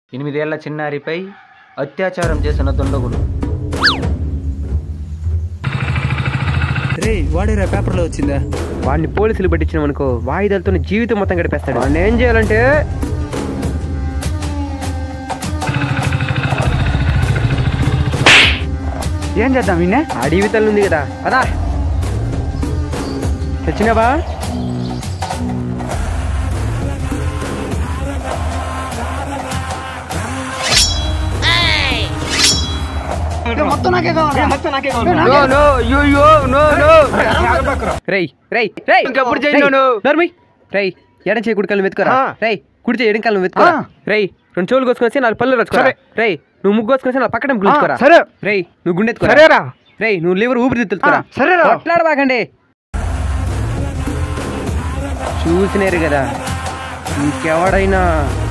ఎనిమిదేళ్ల చిన్నారిపై అత్యాచారం చేసిన దుండగుడు రే వాడేరా పేపర్లో వచ్చిందా వాడిని పోలీసులు పట్టించినాం అనుకో వాయిదాలతో జీవితం మొత్తం గడిపేస్తాడు వాడిని ఏం చేయాలంటే ఏం చేద్దాం విన్నే అడవి తల్లి ఉంది కదా అదా తెచ్చినావా మొత్తం నాకే కావాలి మొత్తం నాకే నో నో యో యో నో నో రేయ్ రేయ్ రేయ్ ఇంకెప్పుడు చేయను నువ్వు? నర్మి రేయ్ ఎడం చేయి కుడి కళ్ళు వెతుకోరా ఆ. రేయ్ కుడి చేయి ఎడం కళ్ళు వెతుకోరా ఆ. రేయ్ రెండు చెవులు కోసుకొని నాలుగు పళ్ళు రచ్చుకోరా సరే. రేయ్ నువ్వు ముగ్గు కోసుకొని నా పక్కన గుంజుకోరా సరే రేయ్ నువ్వు గుండె ఎత్తుకోరా సరేరా రేయ్ నువ్వు లివర్ ఊపిరితిత్తుకోరా ఆ, సరేరా. కొట్లాడబాకండి చూసినారు కదా ఇంకెవడైనా